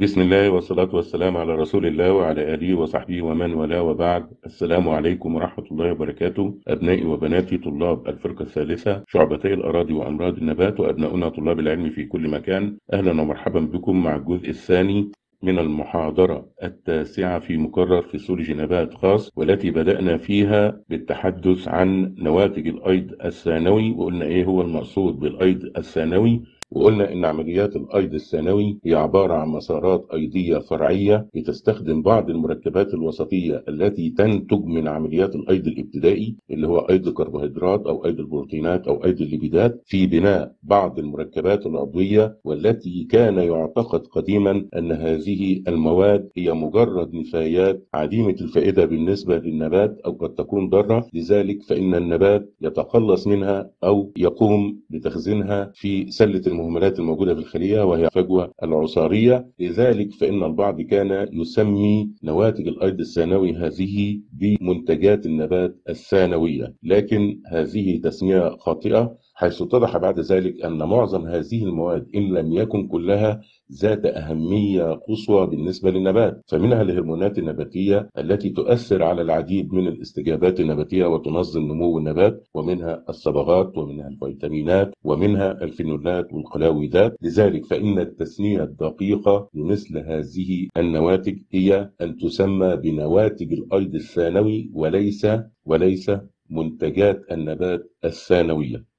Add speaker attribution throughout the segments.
Speaker 1: بسم الله والصلاة والسلام على رسول الله وعلى آله وصحبه ومن والاه وبعد السلام عليكم ورحمة الله وبركاته أبنائي وبناتي طلاب الفرقة الثالثة شعبتي الأراضي وأمراض النبات وأبناؤنا طلاب العلم في كل مكان أهلا ومرحبا بكم مع الجزء الثاني من المحاضرة التاسعة في مقرر فسيولوجي نبات خاص والتي بدأنا فيها بالتحدث عن نواتج الأيض الثانوي وقلنا إيه هو المقصود بالأيض الثانوي وقلنا ان عمليات الايض الثانوي هي عباره عن مسارات ايضيه فرعيه بتستخدم بعض المركبات الوسطيه التي تنتج من عمليات الايض الابتدائي اللي هو ايض الكربوهيدرات او ايض البروتينات او ايض الليبيدات في بناء بعض المركبات العضويه والتي كان يعتقد قديما ان هذه المواد هي مجرد نفايات عديمه الفائده بالنسبه للنبات او قد تكون ضاره لذلك فان النبات يتخلص منها او يقوم بتخزينها في سله المهملات الموجودة في الخلية وهي فجوة العصارية لذلك فإن البعض كان يسمي نواتج الأيض الثانوي هذه بمنتجات النبات الثانوية لكن هذه تسمية خاطئة حيث اتضح بعد ذلك أن معظم هذه المواد إن لم يكن كلها ذات أهمية قصوى بالنسبة للنبات فمنها الهرمونات النباتية التي تؤثر على العديد من الاستجابات النباتية وتنظم نمو النبات ومنها الصبغات ومنها الفيتامينات ومنها الفينولات والقلاويدات لذلك فإن التسمية الدقيقة لمثل هذه النواتج هي أن تسمى بنواتج الأيض الثانوي وليس وليس منتجات النبات الثانوية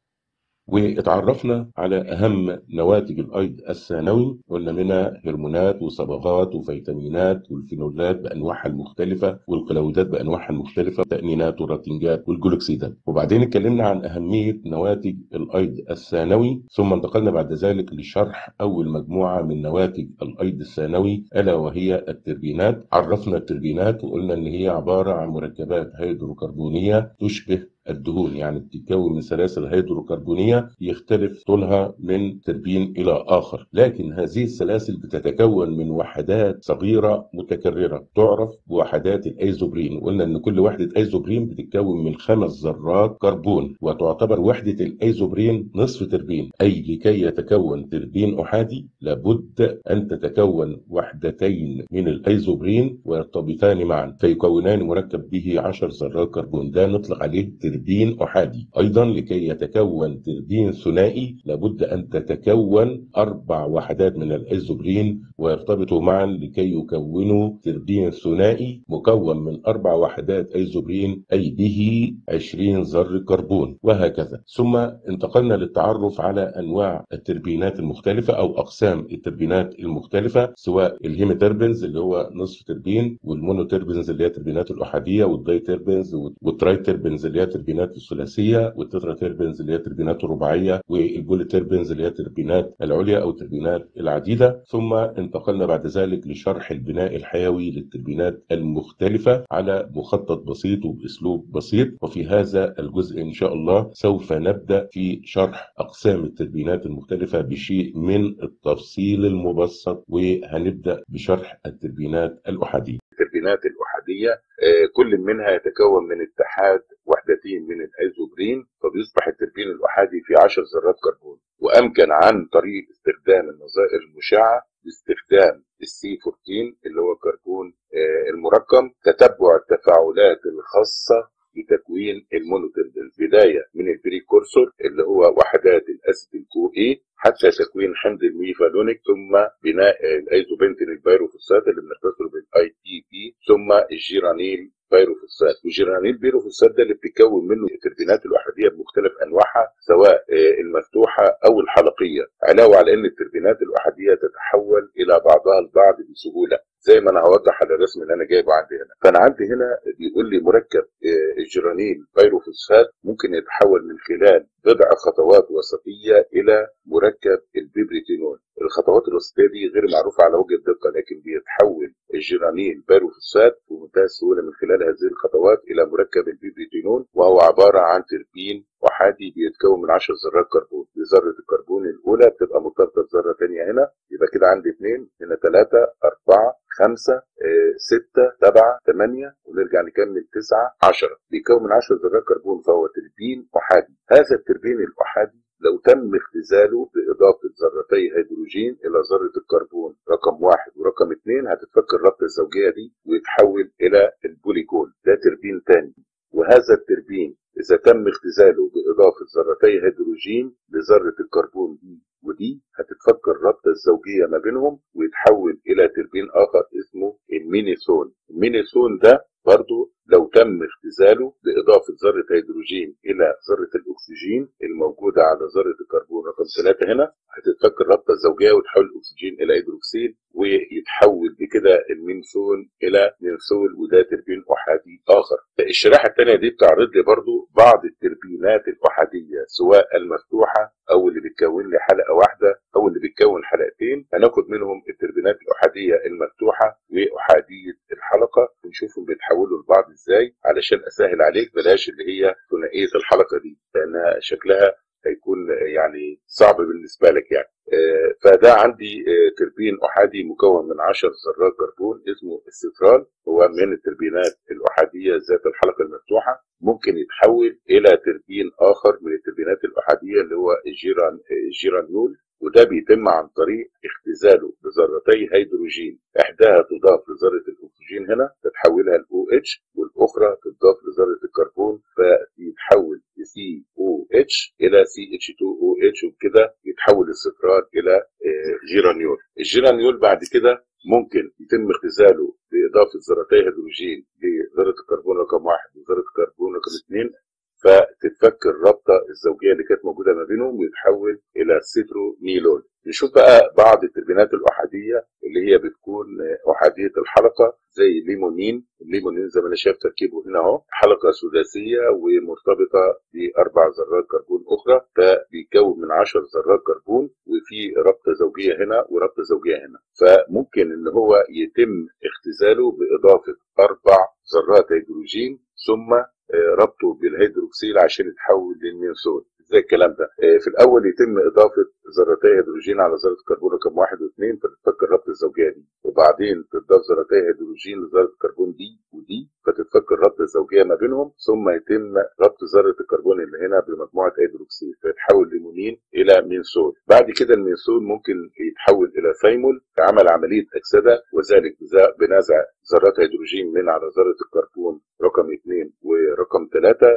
Speaker 1: واتعرفنا على أهم نواتج الأيض الثانوي قلنا منها هرمونات وصبغات وفيتامينات والفينولات بأنواعها المختلفة والقلاويدات بأنواعها المختلفة تأمينات والراتنجات والجلوكسيدات وبعدين اتكلمنا عن أهمية نواتج الأيض الثانوي ثم انتقلنا بعد ذلك لشرح أول مجموعة من نواتج الأيض الثانوي ألا وهي التربينات عرفنا التربينات وقلنا إن هي عبارة عن مركبات هيدروكربونية تشبه الدهون يعني بتتكون من سلاسل هيدروكربونية يختلف طولها من تربين إلى آخر لكن هذه السلاسل بتتكون من وحدات صغيرة متكررة تعرف بوحدات الأيزوبرين قلنا أن كل وحدة أيزوبرين بتتكون من خمس ذرات كربون وتعتبر وحدة الأيزوبرين نصف تربين أي لكي يتكون تربين أحادي لابد أن تتكون وحدتين من الأيزوبرين ويرتبطان معا فيكونان مركب به 10 ذرات كربون ده نطلق عليه تربين أحادي أيضا لكي يتكون تربين ثنائي لابد أن تتكون أربع وحدات من الأيزوبرين ويرتبطوا معا لكي يكونوا تربين ثنائي مكون من أربع وحدات أيزوبرين أي به 20 ذر كربون وهكذا ثم انتقلنا للتعرف على أنواع التربينات المختلفة أو أقسام التربينات المختلفة سواء الهيميتربنز اللي هو نصف تربين والمونوتربنز اللي هي التربينات الأحادية والداي تربنز والتراي تربنز اللي هي التربينات الثلاثيه والتترا تربنز اللي هي التربينات الرباعيه والبولي تربنز اللي هي التربينات العليا او التربينات العديده ثم انتقلنا بعد ذلك لشرح البناء الحيوي للتربينات المختلفه على مخطط بسيط وباسلوب بسيط وفي هذا الجزء ان شاء الله سوف نبدا في شرح اقسام التربينات المختلفه بشيء من التفصيل المبسط وهنبدا بشرح التربينات الاحاديه
Speaker 2: التربينات الأحادية كل منها يتكون من اتحاد وحدتين من الايزوبرين فبيصبح التربين الأحادي في 10 ذرات كربون وأمكن عن طريق استخدام النظائر المشعة باستخدام السي 14 اللي هو الكربون المركم تتبع التفاعلات الخاصة بتكوين المونوتربنز بداية من البريكورسور اللي هو وحدات الأسيد الكو اي حتى تكوين حمض الميفالونيك ثم بناء الايزوبنتين البيروفوسات اللي بنختصره بالاي تي بي ثم الجيرانيل بيروفوسات والجيرانيل بيروفوسات ده اللي بتتكون منه التربينات الاحاديه بمختلف انواعها سواء المفتوحه او الحلقيه علاوه على ان التربينات الاحاديه تتحول الى بعضها البعض بسهوله زي ما انا هوضح على الرسم اللي انا جايبه عندي هنا فانا عندي هنا بيقول لي مركب الجيرانيل بيروفوسفات ممكن يتحول من خلال بضع خطوات وسطيه الى مركب البيبريتينول الخطوات الوسطيه دي غير معروفه على وجه الدقه لكن بيتحول الجيرانيل بيروفوسفات بمنتهى السهوله من خلال هذه الخطوات الى مركب البيبريتينول وهو عباره عن تربين احادي بيتكون من 10 ذرات كربون ذره الكربون الاولى بتبقى مرتبطه بذره ثانيه هنا يبقى كده عندي اثنين هنا ثلاثه اربعه خمسة ستة سبعة ثمانية ونرجع نكمل تسعة عشرة بيكون من 10 ذرات كربون فهو تربين أحادي هذا التربين الأحادي لو تم اختزاله باضافه ذرتي هيدروجين الى ذره الكربون رقم واحد ورقم اثنين هتتفك الرابطه الزوجيه دي ويتحول الى البوليكول ده تربين ثاني وهذا التربين اذا تم اختزاله باضافه ذرتي هيدروجين لذره الكربون دي ودي هتتفك الرابطه الزوجيه ما بينهم ويتحول الى تربين اخر اسمه المينيثون المينيثون ده برضو لو تم اختزاله باضافه ذره هيدروجين الى ذره الاكسجين الموجوده على ذره الكربون رقم ثلاثه هنا هتتفك الرابطه الزوجيه وتحول الاكسجين الى هيدروكسيد ويتحول بكده المينثون الى مينثول وده تربين احادي اخر. الشريحه الثانيه دي بتعرض لي برضو بعض التربينات الاحاديه سواء المفتوحه او اللي بتكون لي حلقه واحده او اللي بتكون حلقتين هناخد منهم التربينات الاحاديه المفتوحه واحاديه الحلقه ونشوفهم بيتحولوا لبعض ازاي علشان اسهل عليك بلاش اللي هي ثنائيه الحلقه دي لانها شكلها هيكون يعني صعب بالنسبه لك يعني فده عندي تربين احادي مكون من 10 ذرات كربون اسمه السترال هو من التربينات الاحاديه ذات الحلقه المفتوحه ممكن يتحول الى تربين اخر من التربينات الاحاديه اللي هو الجيران الجيرانيول وده بيتم عن طريق اختزاله بذرتي هيدروجين احداها تضاف لذره الاكسجين هنا تتحولها ل OH والاخرى تضاف لذره الكربون فيتحول سي او اتش الى سي اتش 2 او اتش وبكده يتحول السترال الى جيرانيول الجيرانيول بعد كده ممكن يتم اختزاله باضافه ذرتي هيدروجين لذره الكربون رقم واحد وذره الكربون رقم اثنين فتتفك الرابطه الزوجيه اللي كانت موجوده ما بينهم ويتحول الى سيترونيلول نشوف بقى بعض التربينات الاحاديه اللي هي بتكون احاديه الحلقه زي الليمونين الليمونين زي ما انا شايف تركيبه هنا اهو حلقه سداسيه ومرتبطه باربع ذرات كربون اخرى فبيتكون من 10 ذرات كربون وفي رابطه زوجيه هنا ورابطه زوجيه هنا فممكن ان هو يتم اختزاله باضافه اربع ذرات هيدروجين ثم ربطه بالهيدروكسيل عشان يتحول للمينثول ازاي الكلام ده في الاول يتم اضافه ذرتي هيدروجين على ذره الكربون رقم واحد واثنين فتتفك الربط الزوجيه دي وبعدين تضاف ذرتي هيدروجين لذره الكربون دي ودي فتتفك الربط الزوجيه ما بينهم ثم يتم ربط ذره الكربون اللي هنا بمجموعه هيدروكسيل فيتحول لمونين الى مينثول بعد كده المينثول ممكن يتحول الى ثيمول عمل عمليه اكسده وذلك بنزع ذرات هيدروجين من على ذره الكربون رقم اثنين ورقم ثلاثه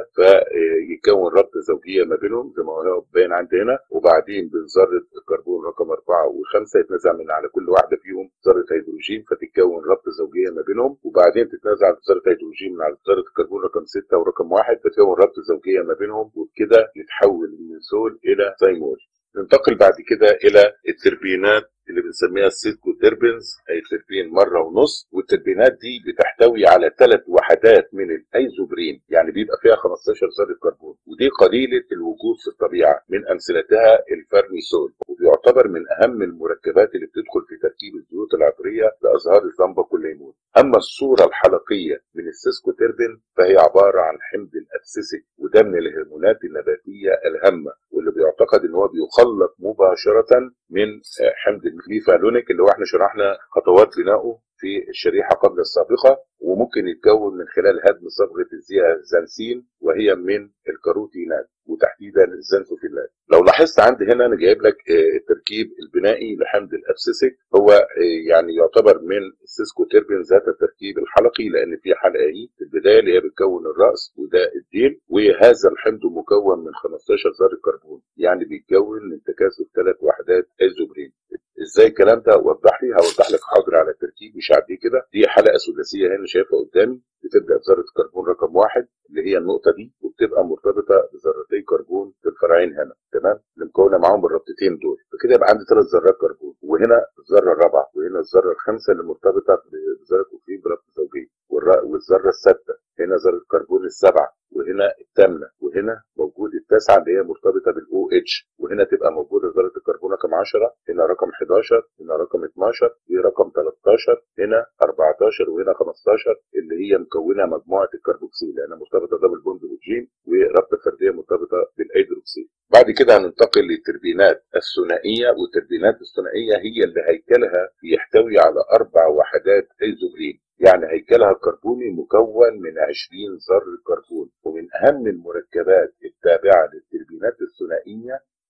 Speaker 2: فيكون ربط زوجيه ما بينهم زي ما هو باين عندي هنا وبعدين بذره الكربون رقم اربعه وخمسه يتنزع من على كل واحده فيهم ذره هيدروجين فتتكون ربط زوجيه ما بينهم وبعدين تتنزع ذره هيدروجين من على ذره الكربون رقم سته ورقم واحد فتكون ربط زوجيه ما بينهم وبكده يتحول الميثول الى ثيمول. ننتقل بعد كده الى التربينات اللي بنسميها السيتكو تربينز اي تربين مره ونص والتربينات دي بتحتوي على ثلاث وحدات من الايزوبرين يعني بيبقى فيها 15 ذره كربون ودي قليله الوجود في الطبيعه من امثلتها الفرميسول وبيعتبر من اهم المركبات اللي بتدخل في تركيب الزيوت العطريه لازهار الزنبق والليمون اما الصوره الحلقيه من السيسكو تربين فهي عباره عن حمض الابسيسيك وده من الهرمونات النباتيه الهامه واللي بيعتقد ان هو بيخلط مباشره من حمض الميفالونيك اللي هو احنا شرحنا خطوات بنائه في الشريحه قبل السابقه وممكن يتكون من خلال هدم صبغه الزنسين وهي من الكاروتينات وتحديدا الزنسوفيلات لو لاحظت عندي هنا انا جايب لك التركيب البنائي لحمض الابسيسيك هو يعني يعتبر من السيسكو تيربين ذات التركيب الحلقي لان في حلقه اهي في البدايه اللي هي بتكون الراس وده الديل وهذا الحمض مكون من 15 ذره كربون يعني بيتكون من تكاثف ثلاث وحدات ايزوبرين ازاي الكلام ده وضح لي هوضح لك حاضر على التركيب مش عادي كده دي حلقه سداسيه هنا شايفها قدامي بتبدا بذره كربون رقم واحد اللي هي النقطه دي وبتبقى مرتبطه بذرتي كربون في الفرعين هنا تمام اللي مكونه معاهم الربطتين دول فكده يبقى عندي ثلاث ذرات كربون وهنا الذره الرابعه وهنا الذره الخامسه اللي مرتبطه بذره اكسجين بربط زوجي والذره السادسه هنا ذره كربون السبعه وهنا الثامنه وهنا موجود التاسعه اللي هي مرتبطه بالاو اتش وهنا تبقى موجوده ذره الكربون رقم 10 هنا رقم 11 هنا رقم 12 دي رقم 13 هنا 14 وهنا 15 اللي هي مكونه مجموعه الكربوكسيل لانها مرتبطه دبل بوند بالجين ورابطه فرديه مرتبطه بالهيدروكسيل بعد كده هننتقل للتربينات الثنائيه والتربينات الثنائيه هي اللي هيكلها بيحتوي على اربع وحدات ايزوبرين يعني هيكلها الكربوني مكون من 20 ذر كربون ومن اهم المركبات التابعه للتربينات الثنائيه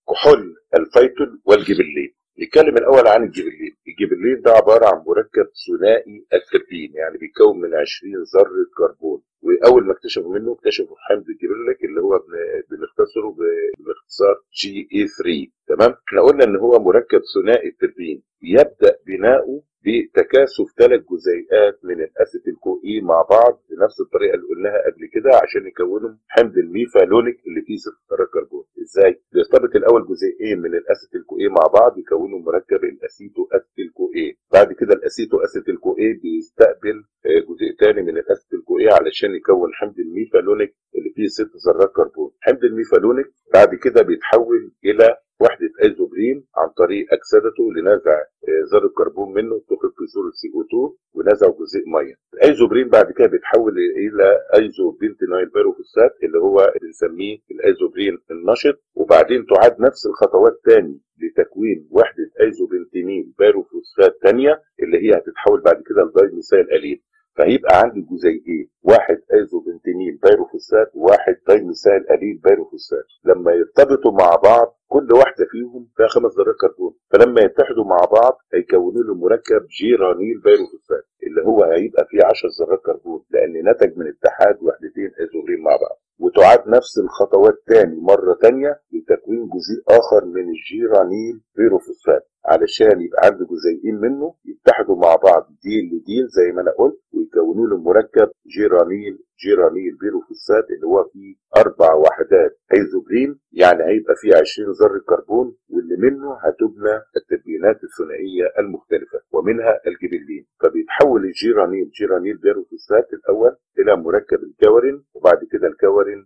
Speaker 2: كحول الفيتول والجبلين نتكلم الاول عن الجبلين الجبلين ده عباره عن مركب ثنائي التربين يعني بيتكون من 20 ذره كربون واول ما اكتشفوا منه اكتشفوا حمض الجبريليك اللي هو بنختصره باختصار جي اي 3 تمام احنا قلنا ان هو مركب ثنائي التربين يبدا بناؤه بتكاثف ثلاث جزيئات من الاسيتيل كو اي مع بعض بنفس الطريقه اللي قلناها قبل كده عشان يكونوا حمض الميفالونيك اللي فيه ست ذرات كربون ازاي بيرتبط الاول جزيئين من الاسيتيل كو اي مع بعض يكونوا مركب الاسيتو اسيتيل كو اي بعد كده الاسيتو اسيتيل كو اي بيستقبل جزيء ثاني من الاسيتيل كو اي علشان يكون حمض الميفالونيك اللي فيه ست ذرات كربون حمض الميفالونيك بعد كده بيتحول الى وحدة ايزوبرين عن طريق اكسدته لنزع ذرة كربون منه تخرج في صورة سي او 2 ونزع جزيء ميه. الايزوبرين بعد كده بيتحول الى ايزو بنتينايل بيروفوسات اللي هو بنسميه الايزوبرين النشط وبعدين تعاد نفس الخطوات تاني لتكوين وحدة ايزوبنتينين بيروفوسفات ثانية اللي هي هتتحول بعد كده لدايميثايل الين. فهيبقى عندي جزيئين واحد ايزوبنتينيل بيروفوسات وواحد دايميثايل الين بيروفوسات لما يرتبطوا مع بعض كل واحده فيهم فيها خمس ذرات كربون فلما يتحدوا مع بعض هيكونوا له مركب جيرانيل بيروفوسفات اللي هو هيبقى فيه 10 ذرات كربون لان نتج من اتحاد وحدتين ايزوبرين مع بعض وتعاد نفس الخطوات تاني مره تانيه لتكوين جزيء اخر من الجيرانيل بيروفوسفات علشان يبقى عنده جزيئين منه يتحدوا مع بعض ديل لديل زي ما انا قلت ويكونوا له مركب جيرانيل جيرانيل بيروفوسفات اللي هو فيه اربع وحدات ايزوبرين يعني هيبقى فيه 20 ذره كربون واللي منه هتبنى التبيينات الثنائيه المختلفه ومنها الجبلين فبيتحول الجيرانيل جيرانيل بيروفوسفات الاول الى مركب الكورين وبعد كده الكورين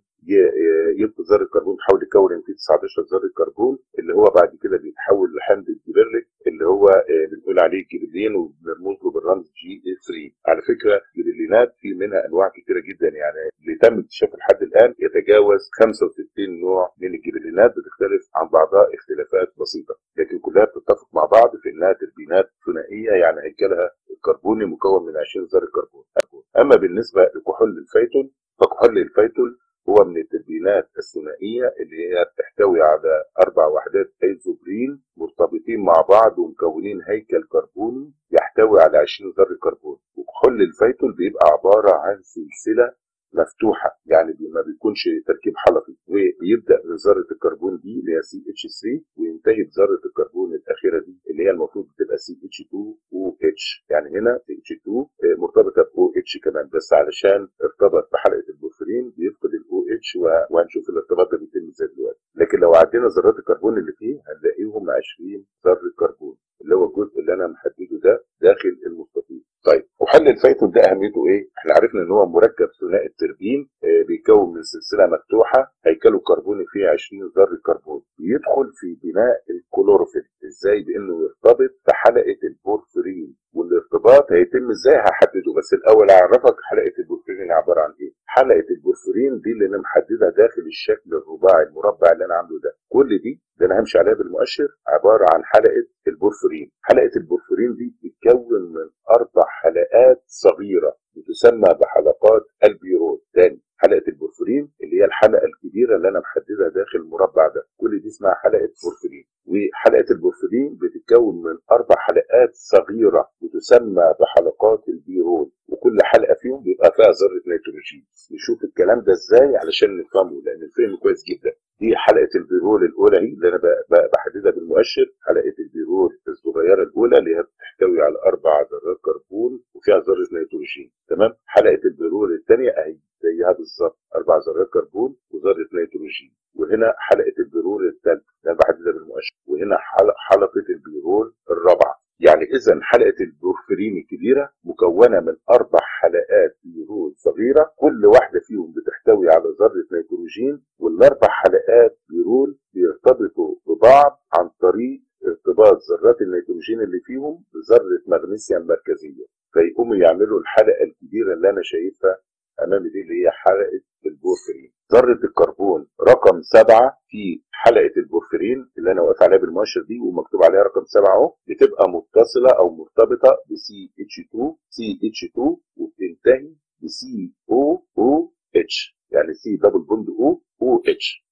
Speaker 2: يبقى ذره كربون تحول لكورين فيه 19 ذره كربون اللي هو بعد كده بيتحول لحمض الجبرليك اللي هو بنقول عليه جبلين وبنرمز له بالرمز جي 3 على فكره الجبلينات في منها انواع كثيره جدا يعني اللي تم اكتشافه لحد الان يتجاوز 65 نوع من الجبلينات بتختلف عن بعضها اختلافات بسيطه لكن كلها بتتفق مع بعض في انها تربينات ثنائيه يعني هيكلها الكربوني مكون من 20 ذره كربون اما بالنسبه لكحول الفيتول فكحول الفيتول هو من التربينات الثنائيه اللي هي بتحتوي على اربع وحدات ايزوبرين مرتبطين مع بعض ومكونين هيكل كربوني يحتوي على 20 ذره كربون وكحول الفيتول بيبقى عباره عن سلسله مفتوحه يعني ما بيكونش تركيب حلقي وبيبدا بذره الكربون دي اللي هي سي اتش 3 وينتهي بذره الكربون الاخيره دي اللي هي المفروض بتبقى سي اتش 2 او اتش يعني هنا سي اتش 2 مرتبطه باو اتش كمان بس علشان ارتبط بحلقه البورفرين بيفقد الاو اتش وهنشوف الارتباط ده بيتم ازاي دلوقتي لكن لو عدينا ذرات الكربون اللي فيه هنلاقيهم 20 ذره كربون اللي هو الجزء اللي انا محدده ده داخل المستطيل طيب وحل الفيتول ده اهميته ايه؟ احنا عرفنا ان هو مركب ثنائي التربين آه بيتكون من سلسله مفتوحه هيكله كربوني فيه 20 ذره كربون بيدخل في بناء الكلوروفيل ازاي؟ بانه يرتبط بحلقه البورفرين والارتباط هيتم ازاي هحدده بس الاول اعرفك حلقه البورفرين عباره عن ايه؟ حلقه البورفرين دي اللي انا محددها داخل الشكل الرباعي المربع اللي انا عامله ده كل دي اللي انا همشي عليها بالمؤشر عباره عن حلقه البورفرين حلقه البورفرين دي بتتكون من اربع حلقات صغيره بتسمى بحلقات البيرول تاني حلقه البورفرين اللي هي الحلقه الكبيره اللي انا محددها داخل المربع ده كل دي اسمها حلقه بورفرين وحلقه البورفرين بتتكون من اربع حلقات صغيره بتسمى بحلقات البيرول وكل حلقه فيهم بيبقى فيها ذره نيتروجين نشوف الكلام ده ازاي علشان نفهمه لان الفهم كويس جدا دي حلقه البيرول الاولى هي اللي انا بحددها بالمؤشر حلقه البيرول الصغيره الاولى اللي هي بتحتوي على اربع ذرات كربون وفيها ذره نيتروجين تمام حلقه البيرول الثانيه اهي زيها بالظبط اربع ذرات كربون وذره نيتروجين وهنا حلقه البيرول الثالثه اللي انا بحددها بالمؤشر وهنا حلقه البيرول الرابعه يعني اذا حلقه البورفرين الكبيره مكونه من اربع حلقات بيرول صغيره كل واحده فيهم بتحتوي على ذره نيتروجين والاربع حلقات بيرول بيرتبطوا ببعض عن طريق ارتباط ذرات النيتروجين اللي فيهم بذره مغنيسيوم مركزيه فيقوموا يعملوا الحلقه الكبيره اللي انا شايفها امامي دي اللي هي حلقه البورفرين ذره الكربون رقم سبعه في حلقه البورفرين اللي انا واقف عليها بالمؤشر دي ومكتوب عليها رقم سبعه اهو بتبقى متصله او مرتبطه بسي اتش 2 سي اتش 2 وبتنتهي بسي او او اتش يعني سي دبل بوند او او اتش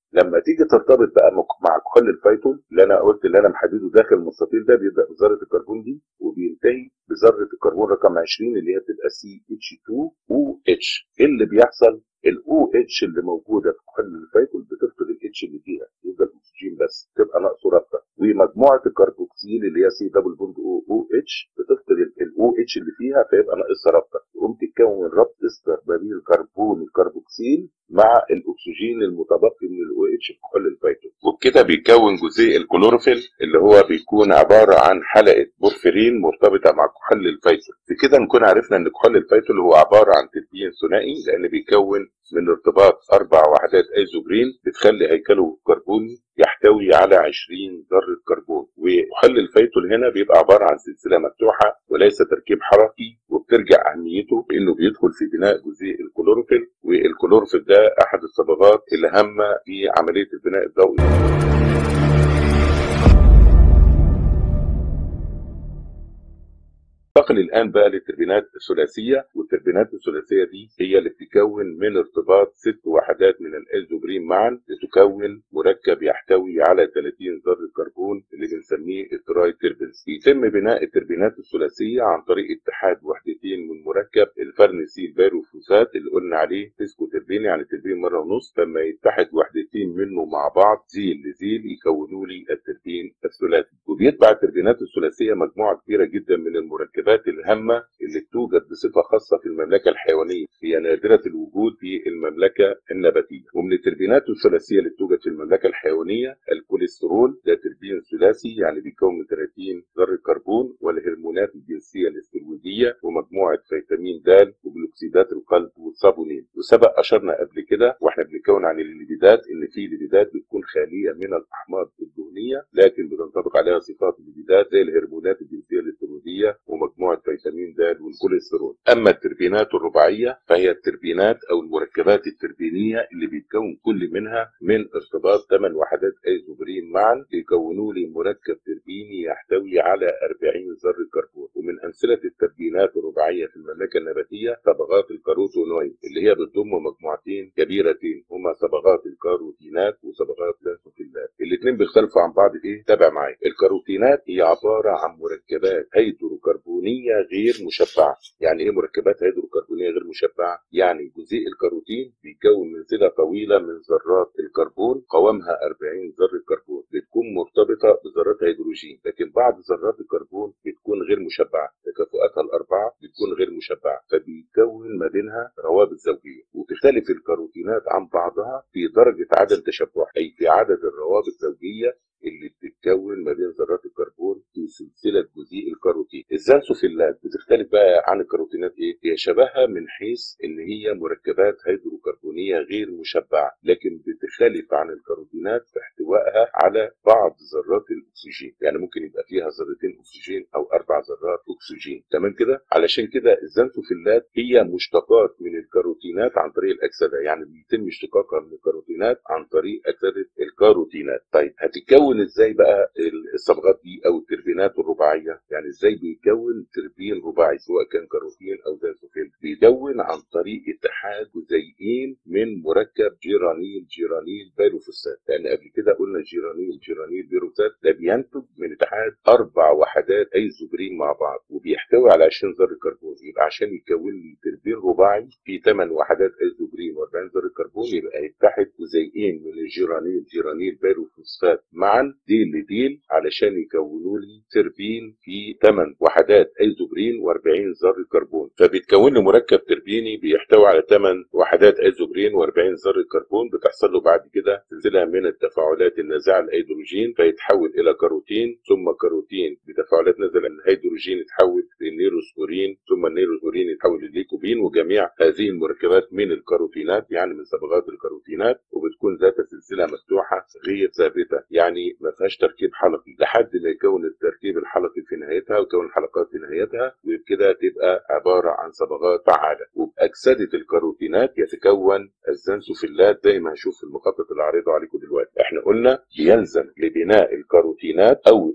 Speaker 2: لما تيجي ترتبط بقى مع كحول الفيتول اللي انا قلت اللي انا محدده داخل المستطيل ده بيبدا بذره الكربون دي وبينتهي بذره الكربون رقم 20 اللي هي بتبقى سي اتش 2 او اتش ايه اللي بيحصل الاو اتش اللي موجوده في كحول الفيتول بتفقد الاتش اللي فيها يفضل اكسجين بس تبقى ناقصه رابطه ومجموعه الكربوكسيل اللي هي سي دبل بوند او او اتش بتفقد الاو اتش اللي فيها فيبقى ناقصها رابطه تقوم تتكون ربط استر ما بين الكربون الكربوكسيل مع الاكسجين المتبقي من الاو اتش في كحول الفيتول وبكده بيكون جزيء الكلوروفيل اللي هو بيكون عباره عن حلقه بورفرين مرتبطه مع كحول الفيتول بكده نكون عرفنا ان كحول الفيتول هو عباره عن تربين ثنائي لان بيكون من ارتباط اربع وحدات ايزوبرين بتخلي هيكله كربوني يحتوي على 20 ذره كربون وكحول الفيتول هنا بيبقى عباره عن سلسله مفتوحه وليس تركيب حركي وبترجع اهميته بانه بيدخل في بناء جزيء الكلوروفيل والكلوروفيل ده احد الصبغات الهامه في عمليه البناء الضوئي ننتقل الان بقى للتربينات الثلاثيه والتربينات الثلاثيه دي هي اللي بتتكون من ارتباط ست وحدات من الايزوبرين معا لتكون مركب يحتوي على 30 ذره كربون اللي بنسميه التراي تربنز يتم بناء التربينات الثلاثيه عن طريق اتحاد وحدتين من مركب الفرنسيل بايروفوسات اللي قلنا عليه تسكو تربين يعني تربين مره ونص لما يتحد وحدتين منه مع بعض زيل لزيل يكونوا لي التربين الثلاثي وبيتبع التربينات الثلاثيه مجموعه كبيره جدا من المركبات المركبات الهامة اللي توجد بصفة خاصة في المملكة الحيوانية هي نادرة الوجود في المملكة النباتية ومن التربينات الثلاثية اللي توجد في المملكة الحيوانية الكوليسترول ده تربين ثلاثي يعني بيكون من 30 ذرة كربون والهرمونات الجنسية الاسترويدية ومجموعة فيتامين د وجلوكسيدات القلب والصابونين وسبق أشرنا قبل كده واحنا بنتكون عن الليبيدات إن في ليبيدات بتكون خالية من الأحماض الدهنية لكن بتنطبق عليها صفات الليبيدات زي الهرمونات الجنسية الاسترويدية ومجموعة فيتامين د والكوليسترول أما التربينات الرباعية فهي التربينات أو المركبات التربينية اللي بيتكون كل منها من ارتباط ثمان وحدات ايزوبرين معا يكونوا لي مركب تربيني يحتوي على 40 ذرة كربون ومن أمثلة التربينات الرباعية في المملكة النباتية صبغات الكاروتونويد اللي هي بتضم مجموعتين كبيرتين هما صبغات الكاروتينات وصبغات لانسوفيلات الاثنين بيختلفوا عن بعض ايه تابع معايا الكاروتينات هي عبارة عن مركبات هيدروكربونية غير مشبعة يعني ايه مركبات هيدروكربونية غير مشبعة يعني جزيء الكاروتين بيتكون من سلة طويلة من ذرات الكربون قوامها 40 ذرة كربون بتكون مرتبطة بذرات هيدروجين لكن بعض ذرات الكربون بتكون غير مشبعة تكافؤاتها الأربعة بتكون غير مشبعة فبيتكون ما بينها روابط زوجية وتختلف الكاروتينات عن بعضها في درجة عدم تشبعها أي في عدد الروابط الزوجية اللي بتتكون ما بين ذرات الكربون في سلسله جزيء الكاروتين. الزانسوفيلات بتختلف بقى عن الكاروتينات ايه؟ هي شبهها من حيث ان هي مركبات هيدروكربونيه غير مشبعه، لكن بتختلف عن الكاروتينات في احتوائها على بعض ذرات الاكسجين، يعني ممكن يبقى فيها ذرتين اكسجين او اربع ذرات اكسجين، تمام كده؟ علشان كده الزانسوفيلات هي مشتقات من الكاروتينات عن طريق الاكسده، يعني بيتم اشتقاقها من الكاروتينات عن طريق اكسده الكاروتينات. طيب هتتكون بيتكون ازاي بقى الصبغات دي او التربينات الرباعيه يعني ازاي بيتكون تربين رباعي سواء كان كاروتين او زانسوفيل بيتكون عن طريق اتحاد جزيئين من مركب جيرانيل جيرانيل بيروفوسات لان قبل كده قلنا جيرانيل جيرانيل بيروفوسات ده بينتج من اتحاد اربع وحدات ايزوبرين مع بعض وبيحتوي على 20 ذره كربون يبقى عشان يكون لي تربين رباعي في 8 وحدات ايزوبرين و40 ذره كربون يبقى يتحد جزيئين من الجيرانيل جيرانيل بيروفوسفات معا ديل لديل علشان يكونوا لي تربين في 8 وحدات ايزوبرين و40 ذره كربون فبيتكون لي مركب تربيني بيحتوي على 8 وحدات ايزوبرين و40 ذره كربون بتحصل له بعد كده سلسله من التفاعلات النازعه الهيدروجين فيتحول الى كاروتين ثم كاروتين بتفاعلات نازله الهيدروجين يتحول للنيروسبورين ثم النيروسبورين يتحول لليكوبين وجميع هذه المركبات من الكاروتينات يعني من صبغات الكاروتينات وبتكون ذات سلسله مفتوحه غير ثابته يعني ما فيهاش تركيب حلقي لحد ما يكون التركيب الحلقي في نهايتها ويكون الحلقات في نهايتها وبكده تبقى عباره عن صبغات فعاله وباكسده الكاروتينات يتكون الزنسوفيلات زي ما هنشوف في المخطط اللي هعرضه عليكم دلوقتي احنا قلنا بيلزم لبناء الكاروتينات او التربين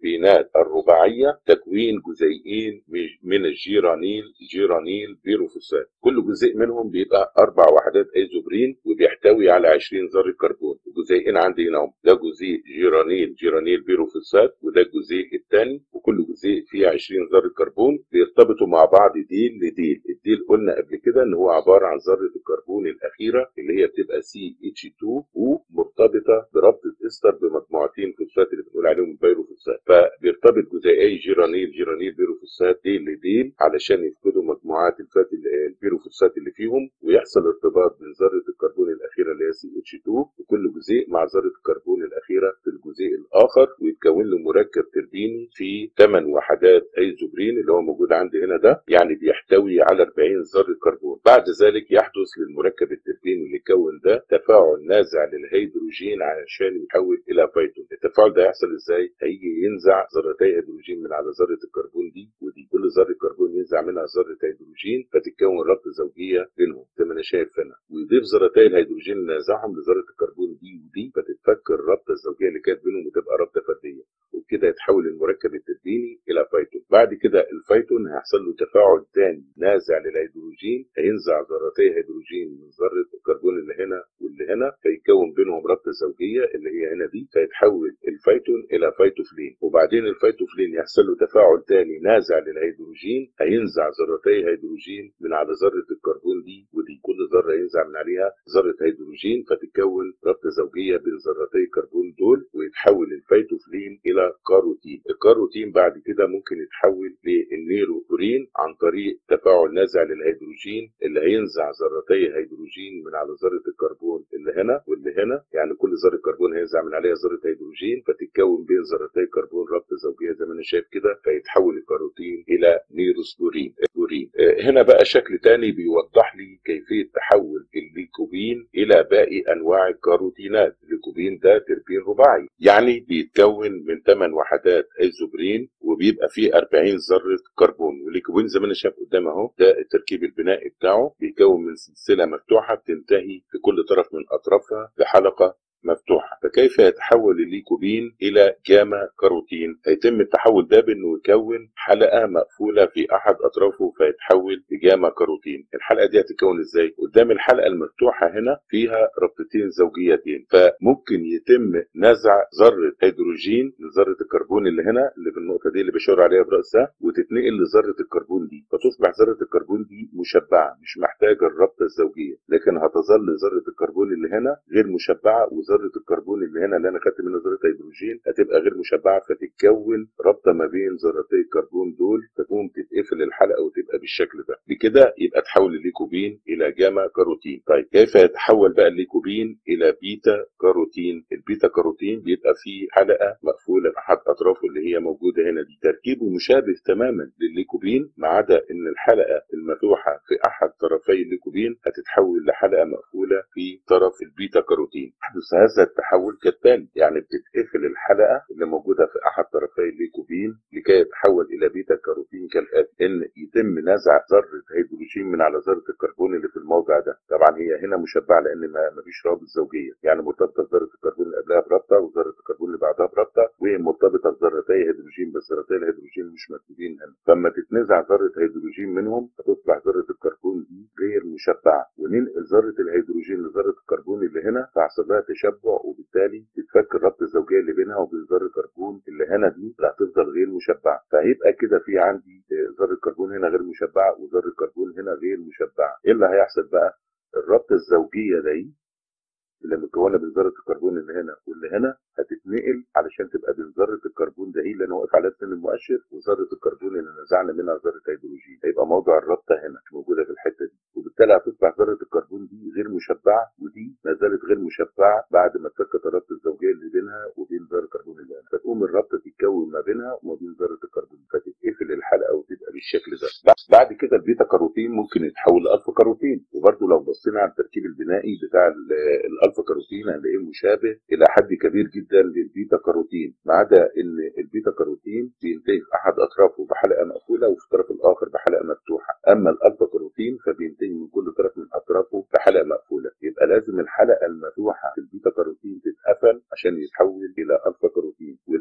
Speaker 2: التربينات الرباعيه تكوين جزيئين من الجيرانيل جيرانيل بيروفوسات كل جزيء منهم بيبقى اربع وحدات ايزوبرين وبيحتوي على 20 ذره كربون الجزيئين عندي هنا هم ده جزيء جيرانيل جيرانيل بيروفوسات وده الجزيء الثاني وكل جزيء فيه 20 ذره كربون بيرتبطوا مع بعض ديل لديل الديل قلنا قبل كده ان هو عباره عن ذره الكربون الاخيره اللي هي بتبقى سي اتش 2 ومرتبطه بربطه استر بمجموعتين فوسفات اللي بنقول عليهم البيروفوسات فبيرتبط جزيئي جيرانيل جيرانيل بيروفوسات ديل لديل علشان يفقدوا مجموعات الفات البيروفوسات اللي فيهم ويحصل ارتباط بين ذره الكربون الاخيره اللي هي سي اتش 2 وكل جزيء مع ذره الكربون الاخيره في الجزيء الاخر ويتكون له مركب تربيني في 8 وحدات ايزوبرين اللي هو موجود عندي هنا ده يعني بيحتوي على 40 ذره كربون بعد ذلك يحدث للمركب التربيني اللي كون ده تفاعل نازع للهيدروجين علشان يحول الى فيتون التفاعل ده يحصل ازاي هيجي ينزع ذرتي هيدروجين من على ذره الكربون دي ودي كل ذره كربون ينزع منها ذره هيدروجين فتتكون رابطه زوجيه بينهم زي ما انا شايف هنا ويضيف ذرتي الهيدروجين اللي نازعهم لذره الكربون دي ودي فتتفك الرابطه الزوجيه اللي كانت بينهم وتبقى رابطه فرديه وبكده يتحول المركب التربيني الى فيتون بعد كده الفيتون هيحصل له تفاعل ثاني نازع للهيدروجين هينزع ذرتي هيدروجين من ذره الكربون اللي هنا واللي هنا فيكون بينهم رابطه زوجيه اللي هي هنا دي فيتحول الفيتون الى فيتوفلين وبعدين الفيتوفلين يحصل له تفاعل ثاني نازع للهيدروجين هينزع ذرتي هيدروجين من على ذره الكربون دي ودي كل ذره ينزع من عليها ذره هيدروجين فتتكون رابطه زوجيه بين ذرتي الكربون دول ويتحول الفيتوفلين الى كاروتين الكاروتين بعد كده ممكن يتحول للنيروبورين عن طريق تفاعل نازع للهيدروجين اللي هينزع ذرتي هيدروجين من على ذره الكربون اللي هنا واللي هنا يعني كل ذره كربون هينزع من عليها ذره هيدروجين فتتكون بين ذرتي كربون رابطه زوجيه زي ما انا شايف كده فيتحول الكاروتين الى نيروسبورين بورين هنا بقى شكل تاني بيوضح لي كيفيه تحول الليكوبين الى باقي انواع الكاروتينات الليكوبين ده تربين رباعي يعني بيتكون من 8 وحدات ايزوبرين وبيبقى فيه 40 ذره كربون والليكوبين زي ما انا شايف قدام اهو ده التركيب البنائي بتاعه بيتكون من سلسله مفتوحه بتنتهي في كل طرف من اطرافها بحلقه مفتوحة فكيف يتحول الليكوبين إلى جاما كاروتين هيتم التحول ده بأنه يكون حلقة مقفولة في أحد أطرافه فيتحول لجاما كاروتين الحلقة دي هتتكون إزاي قدام الحلقة المفتوحة هنا فيها ربطتين زوجيتين فممكن يتم نزع ذرة هيدروجين لذرة الكربون اللي هنا اللي في النقطة دي اللي بشاور عليها برأسها وتتنقل لذرة الكربون دي فتصبح ذرة الكربون دي مشبعة مش محتاجة الربطة الزوجية لكن هتظل ذرة الكربون اللي هنا غير مشبعة ذره الكربون اللي هنا اللي انا خدت منها ذره هيدروجين هتبقى غير مشبعه فتتكون رابطه ما بين ذرتي الكربون دول فتقوم تتقفل الحلقه وتبقى بالشكل ده بكده يبقى تحول الليكوبين الى جاما كاروتين طيب كيف يتحول بقى الليكوبين الى بيتا كاروتين البيتا كاروتين بيبقى فيه حلقه مقفوله احد اطرافه اللي هي موجوده هنا دي تركيبه مشابه تماما للليكوبين ما عدا ان الحلقه المفتوحه في احد طرفي الليكوبين هتتحول لحلقه مقفوله في طرف البيتا كاروتين هذا التحول كالتالي يعني بتتقفل الحلقه اللي موجوده في احد طرفي الليكوبين لكي يتحول الى بيتا كاروتين كالاتي ان يتم نزع ذره هيدروجين من على ذره الكربون اللي في الموضع ده طبعا هي هنا مشبعه لان ما فيش روابط زوجيه يعني مرتبطه بذره الكربون اللي قبلها برابطه وذره الكربون اللي بعدها برابطه ومرتبطه بذرتي هيدروجين بس ذرتي الهيدروجين مش مكتوبين هنا فلما تتنزع ذره هيدروجين منهم هتصبح ذره الكربون دي غير مشبعه وننقل ذره الهيدروجين لذره الكربون اللي هنا فيحصل لها تشبع وبالتالي تتفك الربط الزوجيه اللي بينها وبين ذره كربون اللي هنا دي لا هتفضل غير مشبعه فهيبقى كده في عندي ذره كربون هنا غير مشبعه وذره كربون هنا غير مشبعه ايه اللي هيحصل بقى الربط الزوجيه دي اللي مكونه من ذره الكربون اللي هنا واللي هنا هتتنقل علشان تبقى بين ذره الكربون ده اللي انا واقف على سن المؤشر وذره الكربون اللي نزعنا منها ذره هيدروجين هيبقى موضع الرابطه هنا موجوده في الحته دي وبالتالي هتصبح ذره الكربون دي غير مشبعه ودي ما زالت غير مشبعه بعد ما اتفكت الرابطه الزوجيه اللي بينها وبين ذره الكربون اللي هنا فتقوم الرابطه تتكون ما بينها وما بين ذره الكربون فتتقفل الحلقه وتبقى بالشكل ده بعد كده البيتا كاروتين ممكن يتحول لالفا كاروتين وبرده لو بصينا على التركيب البنائي بتاع الالفا كاروتين هنلاقيه مشابه الى حد كبير جدا للبيتا كاروتين ما عدا ان البيتا كاروتين بينتهي في احد اطرافه بحلقه مقفوله وفي الطرف الاخر بحلقه مفتوحه اما الالفا كاروتين فبينتهي من كل طرف من اطرافه بحلقه مقفوله يبقى لازم الحلقه المفتوحه في البيتا كاروتين تتقفل عشان يتحول الى الفا كاروتين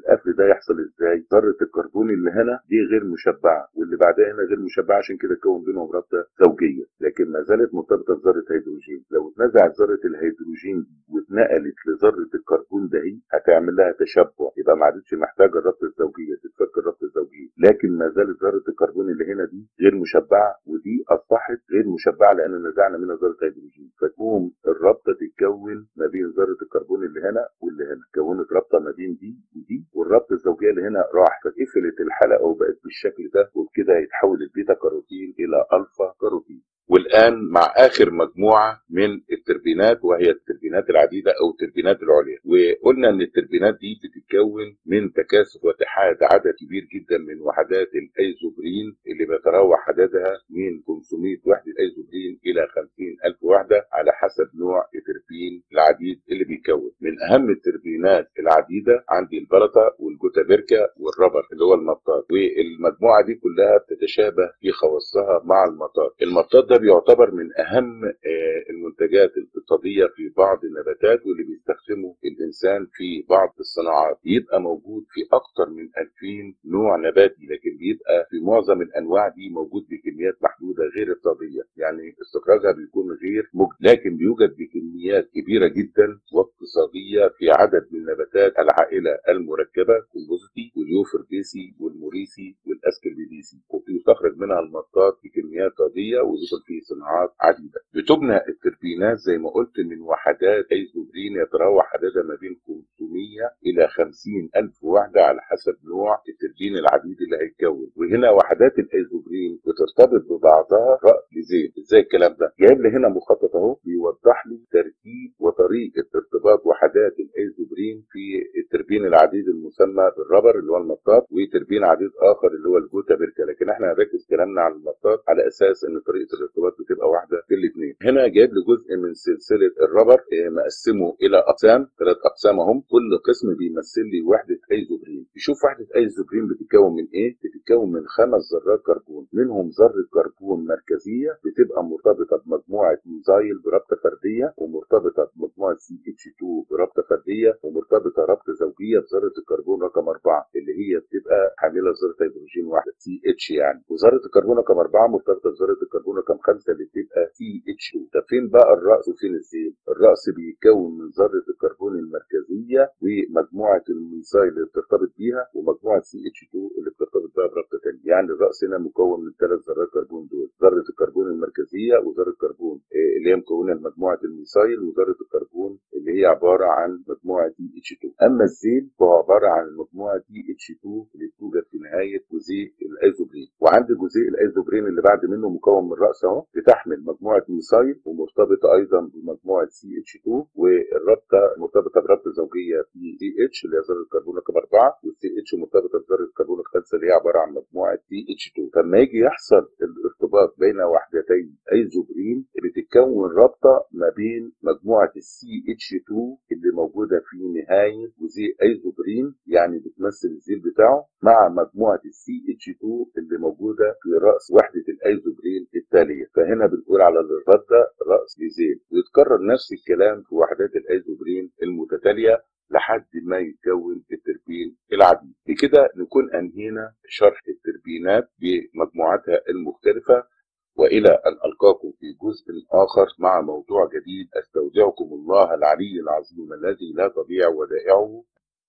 Speaker 2: القفل ده يحصل ازاي ذره الكربون اللي هنا دي غير مشبعه واللي بعدها هنا غير مشبعه عشان كده كون بينهم رابطه زوجيه لكن ما زالت مرتبطه بذره هيدروجين لو اتنزعت ذره الهيدروجين دي واتنقلت لذره الكربون ده هي هتعمل لها تشبع يبقى ما عادتش محتاجه الرابطه الزوجيه تتفك الرابطه الزوجيه لكن ما زالت ذره الكربون اللي هنا دي غير مشبعه ودي اصبحت غير مشبعه لان نزعنا منها ذره هيدروجين فتقوم الرابطه تتكون ما بين ذره الكربون اللي هنا واللي هنا كونت رابطه ما بين دي ودي والرابطه الزوجيه اللي هنا راح فقفلت الحلقه وبقت بالشكل ده وبكده يتحول البيتا كاروتين الى الفا كاروتين والان مع اخر مجموعه من التربينات وهي التربينات العديده او التربينات العليا وقلنا ان التربينات دي بتتكون من تكاثف واتحاد عدد كبير جدا من وحدات الايزوبرين اللي بيتراوح عددها من 500 وحده ايزوبرين الى 50000 وحده على حسب نوع التربين العديد اللي بيكون من اهم التربينات العديده عندي البلطه والجوتابيركا والربر اللي هو المطاط والمجموعه دي كلها بتتشابه في خواصها مع المطاط المطاط ده بيعتبر من اهم المنتجات الاقتصاديه في بعض النباتات واللي بيستخدمه الانسان في بعض الصناعات يبقى موجود في اكثر من 2000 نوع نباتي لكن بيبقى في معظم الانواع دي موجود بكميات محدوده غير اقتصاديه يعني استخراجها بيكون غير مجد لكن بيوجد بكميات كبيره جدا واقتصاديه في عدد من نباتات العائله المركبه كومبوزيتي واليوفربيسي والموريسي والاسكلبيديسي وبيستخرج منها المطاط بكميات اقتصاديه ويدخل في صناعات عديده بتبنى التربينات زي ما قلت من وحدات ايزوبرين يتراوح عددها ما بين 500 الى 50 الف وحده على حسب نوع التربين العديد اللي هيتكون وهنا وحدات الايزوبرين بترتبط ببعضها راس لزين ازاي الكلام ده جايب لي هنا مخطط اهو بيوضح لي ترتيب وطريقه ارتباط وحدات الايزوبرين في التربين العديد المسمى بالربر اللي هو المطاط وتربين عديد اخر اللي هو الجوتابركا لكن احنا هنركز كلامنا على المطاط على اساس ان طريقه الارتباط بتبقى واحده في الاثنين هنا جايب لي جزء من سلسله الربر مقسمه الى اقسام ثلاث اقسام اهم كل قسم بيمثل لي وحده ايزوبرين يشوف وحده ايزوبرين بتتكون من ايه بتتكون من خمس ذرات كربون منهم ذره كربون مركزيه بتبقى مرتبطه بمجموعه ميزايل برابطه فرديه ومرتبطه بمجموعه سي اتش 2 برابطه فرديه ومرتبطه رابطه زوجيه بذره الكربون رقم اربعه اللي هي بتبقى حامله ذره هيدروجين واحده سي اتش يعني وذره الكربون رقم اربعه مرتبطه بذره الكربون رقم خمسه اللي بتبقى سي اتش 2 طب فين بقى الراس وفين الزيل؟ الراس بيتكون من ذره الكربون المركزيه ومجموعه الميثايل اللي بترتبط بيها ومجموعه سي اتش 2 اللي بترتبط بقى برابطه ثانيه يعني الراس هنا مكون من ثلاث ذرات كربون دول ذره الكربون المركزيه وذره الكربون اللي هي مكونه لمجموعه الميثايل وذره الكربون اللي هي عباره عن مجموعه دي اتش 2 اما الزيل فهو عباره عن المجموعه دي اتش 2 اللي بتوجد في نهايه جزيء الايزوبرين وعند جزيء الايزوبرين اللي بعد منه مكون من الراس اهو بتحمل مجموعه ميثايل ومرتبطه ايضا بمجموعه سي اتش 2 والرابطه مرتبطه برابطه زوجيه في سي اتش اللي هي ذره الكربون رقم 4 والسي اتش مرتبطه بذره الكربون الخامسه اللي هي عباره عن مجموعه سي اتش 2 فلما يجي يحصل الارتباط بين وحدتين ايزوبرين بتتكون رابطه ما بين مجموعه السي اتش 2 اللي موجوده في نهايه جزيء ايزوبرين يعني بتمثل الزيل بتاعه مع مجموعه السي اتش 2 اللي موجوده في راس وحده الايزوبرين التاليه فهنا بنقول على الرباط ده راس لزيل ويتكرر نفس الكلام في وحدات الايزوبرين المتتاليه لحد ما يتكون التربين العديد بكده نكون انهينا شرح التربينات بمجموعاتها المختلفه والى ان القاكم في جزء اخر مع موضوع جديد استودعكم الله العلي العظيم الذي لا تضيع ودائعه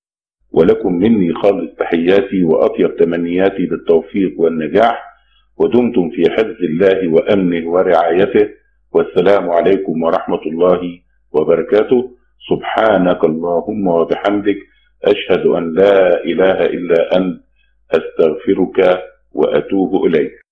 Speaker 1: ولكم مني خالص تحياتي واطيب تمنياتي بالتوفيق والنجاح ودمتم في حفظ الله وامنه ورعايته والسلام عليكم ورحمه الله وبركاته سبحانك اللهم وبحمدك اشهد ان لا اله الا انت استغفرك واتوب اليك